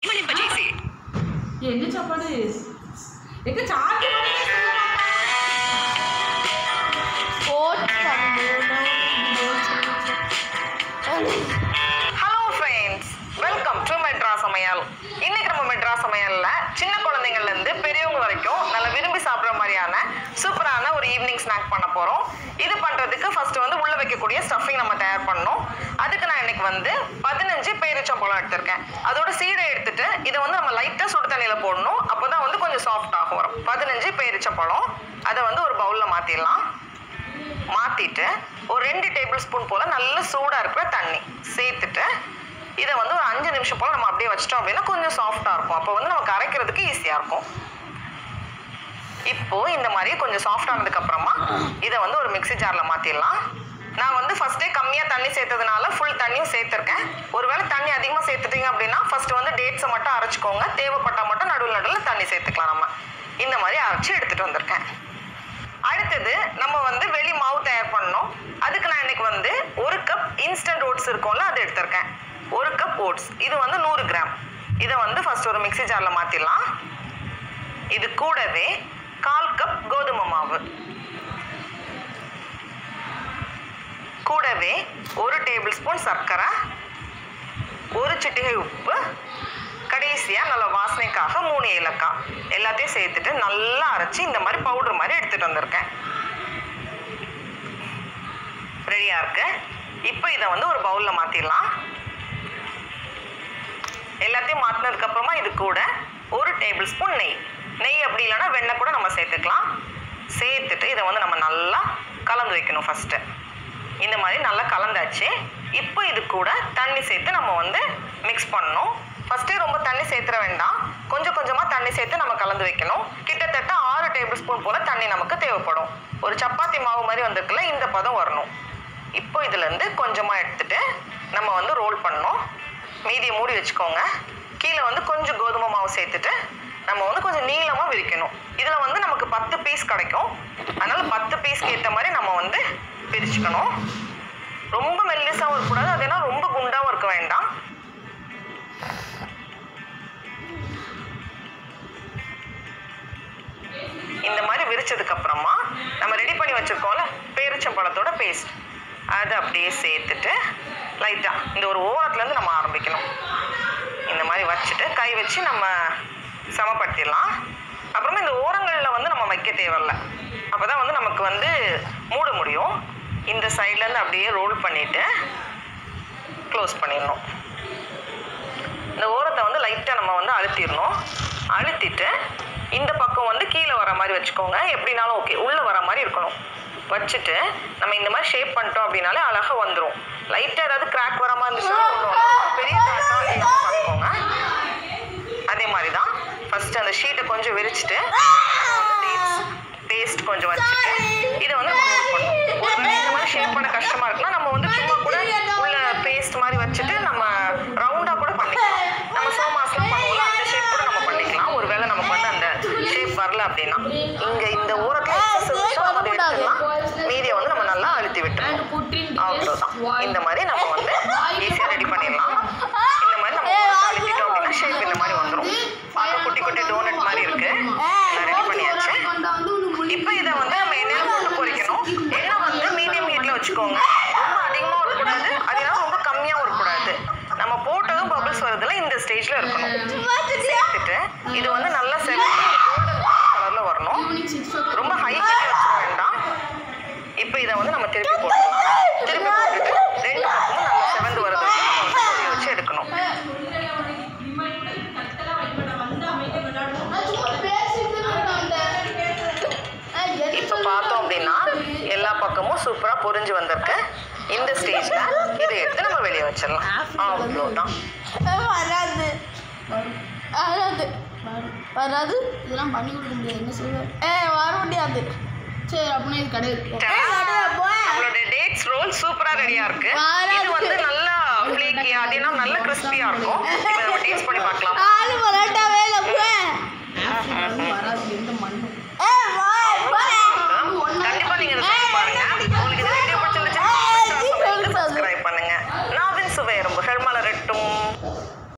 Money बजे से என்ன சாப்பாடு எங்க charge hello friends welcome to Madras Samayal இன்னைக்கு நம்ம மெட்ரா சமையல்ல சின்ன குழந்தைங்கள்ல இருந்து பெரியவங்க வரைக்கும் நல்லா விரும்பி சாப்பிட்ற மாதிரியான சூப்பரான ஒரு ஈவினிங் ஸ்நாக் பண்ண போறோம் இது பண்றதுக்கு ஃபர்ஸ்ட் வந்து உள்ள வைக்கக்கூடிய ஸ்டஃபிங் நம்ம தயார் பண்ணணும் அதுக்கு நான் இன்னைக்கு வந்து பதினஞ்சு பேரிச்சம்பழம் எடுத்திருக்கேன் அதோட சீடை எடுத்துட்டு இதை வந்து நம்ம லைட்டா சுடு தண்ணியில போடணும் அப்பதான் வந்து கொஞ்சம் சாஃப்ட் ஆகும் வரும் பதினஞ்சு பேரிச்சம்பழம் அதை வந்து ஒரு பவுல்ல மாத்திடலாம் மாற்றிட்டு ஒரு ரெண்டு டேபிள் ஸ்பூன் போல் நல்ல சூடாக இருக்கிற தண்ணி சேர்த்துட்டு இதை வந்து ஒரு அஞ்சு நிமிஷம் போல் நம்ம அப்படியே வச்சிட்டோம் அப்படின்னா கொஞ்சம் சாஃப்டாக இருக்கும் அப்போ வந்து நமக்கு அரைக்கிறதுக்கு ஈஸியாக இருக்கும் இப்போ இந்த மாதிரி கொஞ்சம் சாஃப்ட் ஆனதுக்கு அப்புறமா இதை வந்து ஒரு மிக்ஸி ஜாரில் மாற்றிடலாம் நான் வந்து ஃபர்ஸ்டே கம்மியாக தண்ணி சேர்த்ததுனால ஃபுல் தண்ணியும் சேர்த்துருக்கேன் ஒருவேளை தண்ணி அதிகமாக சேர்த்துட்டீங்க அப்படின்னா ஃபர்ஸ்ட் வந்து டேட்ஸை மட்டும் அரைச்சிக்கோங்க தேவைப்பட்டால் மட்டும் நடுவில் நடுவில் தண்ணி சேர்த்துக்கலாம் நம்ம இந்த மாதிரி அரைச்சி எடுத்துகிட்டு வந்திருக்கேன் அடுத்தது நம்ம வந்து வெளி மாவு தயார் பண்ணோம் அதுக்கு நான் இன்னைக்கு வந்து ஒரு கப் இன்ஸ்டன்ட் ஓட்ஸ் இருக்கும்ல அது எடுத்திருக்கேன் ஒரு கப் ஓட்ஸ் இது வந்து நூறு கிராம் இதை வந்து ஃபர்ஸ்ட் ஒரு மிக்ஸி ஜாரில் மாற்றிடலாம் இது கூடவே கால் கப் கோதுமை மாவு கூடவே ஒரு டேபிள் ஸ்பூன் சர்க்கரை ஒரு சிட்டிகை உப்பு கடைசியாக நல்ல வாசனைக்காக மூணு ஏலக்காய் எல்லாத்தையும் சேர்த்துட்டு நல்லா அரைச்சி இந்த மாதிரி பவுடர் மாதிரி எடுத்துகிட்டு வந்திருக்கேன் ரெடியாக இருக்கு இப்போ இதை வந்து ஒரு பவுலில் மாற்றிடலாம் எல்லாத்தையும் மாற்றினதுக்கு அப்புறமா இது கூட ஒரு டேபிள் ஸ்பூன் நெய் நெய் அப்படி இல்லைன்னா வெண்ணெய் கூட நம்ம சேர்த்துக்கலாம் சேர்த்துட்டு இதை வந்து நம்ம நல்லா கலந்து வைக்கணும் ஃபஸ்ட்டு இந்த மாதிரி நல்லா கலந்தாச்சு இப்போ இது கூட தண்ணி சேர்த்து நம்ம வந்து மிக்ஸ் பண்ணணும் ஃபஸ்ட்டே ரொம்ப தண்ணி சேர்த்துற வேண்டாம் கொஞ்சம் கொஞ்சமாக தண்ணி சேர்த்து நம்ம கலந்து வைக்கணும் கிட்டத்தட்ட ஆறு டேபிள் ஸ்பூன் போல் தண்ணி நமக்கு தேவைப்படும் ஒரு சப்பாத்தி மாவு மாதிரி வந்திருக்குல்ல இந்த பதம் வரணும் இப்போ இதுலேருந்து கொஞ்சமாக எடுத்துட்டு நம்ம வந்து ரோல் பண்ணணும் மீதியை மூடி வச்சுக்கோங்க கீழே வந்து கொஞ்சம் கோதுமை மாவு சேர்த்துட்டு நம்ம வந்து கொஞ்சம் நீளமாக விரிக்கணும் இதில் வந்து நமக்கு பத்து பீஸ் கிடைக்கும் அதனால் பத்து பீஸ்க்கு ஏற்ற மாதிரி நம்ம வந்து பிரிச்சுக்கணும் ரொம்ப மெல்லிசாவும் இருக்கக்கூடாது அது ஏன்னா ரொம்ப குண்டாகவும் இருக்க வேண்டாம் இந்த மாதிரி விரிச்சதுக்கு அப்புறமா நம்ம ரெடி பண்ணி வச்சிருக்கோம்ல பேரிச்சம்பழத்தோட பேஸ்ட் அதை அப்படியே சேர்த்துட்டு லைட்டாக இந்த ஒரு ஓரத்துலேருந்து நம்ம ஆரம்பிக்கணும் இந்த மாதிரி வச்சுட்டு கை வச்சு நம்ம சமப்படுத்திடலாம் அப்புறமா இந்த ஓரங்களில் வந்து நம்ம வைக்க தேவையில்ல அப்போ தான் வந்து நமக்கு வந்து மூட முடியும் இந்த சைட்லேருந்து அப்படியே ரோல் பண்ணிவிட்டு க்ளோஸ் பண்ணிடணும் இந்த ஓரத்தை வந்து லைட்டாக நம்ம வந்து அழுத்திடணும் அழுத்திட்டு இந்த பக்கம் வந்து கீழே வர மாதிரி வச்சுக்கோங்க எப்படினாலும் ஓகே உள்ளே வர மாதிரி இருக்கணும் வச்சுட்டு நம்ம இந்த மாதிரி ஷேப் பண்ணிட்டோம் அப்படின்னாலே அழகாக வந்துடும் லைட்டாக ஏதாவது கிராக் வர மாதிரி இருந்துச்சுன்னா ஒண்ணும் இல்ல. பெரிய கிராக்காக பார்த்துக்கோங்க அதே மாதிரி தான் ஃபர்ஸ்ட் அந்த ஷீட்டை கொஞ்சம் விரிச்சிட்டு பேஸ்ட் கொஞ்சம் வச்சுட்டு இதை வந்து நம்ம roll பண்ணணும் ஒருவேளை இந்த மாதிரி ஷேப் பண்ண கஷ்டமா இருக்குன்னா நம்ம வந்து சும்மா கூட உள்ள பேஸ்ட் மாதிரி வச்சுட்டு நம்ம ரவுண்டா கூட பண்ணிக்கலாம் நம்ம சோமாஸ்லாம் பண்ணுவோம்ல அந்த ஷேப் கூட நம்ம பண்ணிக்கலாம் ஒருவேளை நமக்கு வந்து அந்த ஷேப் வரல அப்படின்னா இங்க இந்த ஓரத்துல excess இருந்துச்சுன்னா நம்ம அதை எடுத்துடலாம் மீதியை வந்து நம்ம நல்லா அழுத்தி விட்டுருவோம் அவ்வளோதான் இந்த மாதிரி நம்ம வந்து ஈஸியாக ரெடி பண்ணிடலாம் இந்த மாதிரி நம்ம ஓரத்தை அழுத்திட்டோம் அப்படின்னா ஷேப் இந்த மாதிரி வந்துடும் பார்க்க குட்டி குட்டி டோனட் மாதிரி இருக்கு நான் ரெடி பண்ணியாச்சு இப்போ இதை வந்து நம்ம எண்ணெயில் போட்டு பொரிக்கணும் எண்ணெய் வந்து மீடியம் ஹீட்டில் வச்சுக்கோங்க ரொம்ப அதிகமாக இருக்கக்கூடாது அதனால ரொம்ப கம்மியாகவும் இருக்கக்கூடாது நம்ம போட்டதும் பபிள்ஸ் வருதுல இந்த ஸ்டேஜில் இருக்கணும் சேர்த்துட்டு இது வந்து நல்லா செவந்து கோல்டன் கலரில் வரணும் ரொம்ப ஹை ஹீட்டில் வச்சிட வேண்டாம் இப்போ இதை வந்து நம்ம திருப்பி போட்டுக்கலாம் திருப்பி போட்டுட்டு ரெண்டு பக்கமும் நல்லா செவந்து வரது வரைக்கும் நம்ம வந்து பொரிய வச்சு எடுக்கணும் இப்போ பார்த்தோம் அப்படின்னா எல்லா பக்கமும் சூப்பராக பொரிஞ்சு வந்திருக்கு இந்த ஸ்டேஜில் இதை எடுத்து நம்ம வெளியே வச்சிடலாம் அவ்வளோதான் வராது வராது வராது இதெல்லாம் பண்ணி கொடுக்க முடியாது என்ன சொல்லுவேன் ஏ வர முடியாது சரி அப்படின்னா இது கடையில் நம்மளோட டேட்ஸ் ரோல் சூப்பரா ரெடியா இருக்கு வாராது. இது வந்து நல்லா ஃப்ளேக்கியா அப்படின்னா நல்ல கிறிஸ்பியா இருக்கும் இப்போ நம்ம டேஸ்ட் பண்ணி பார்க்கலாம் ஆ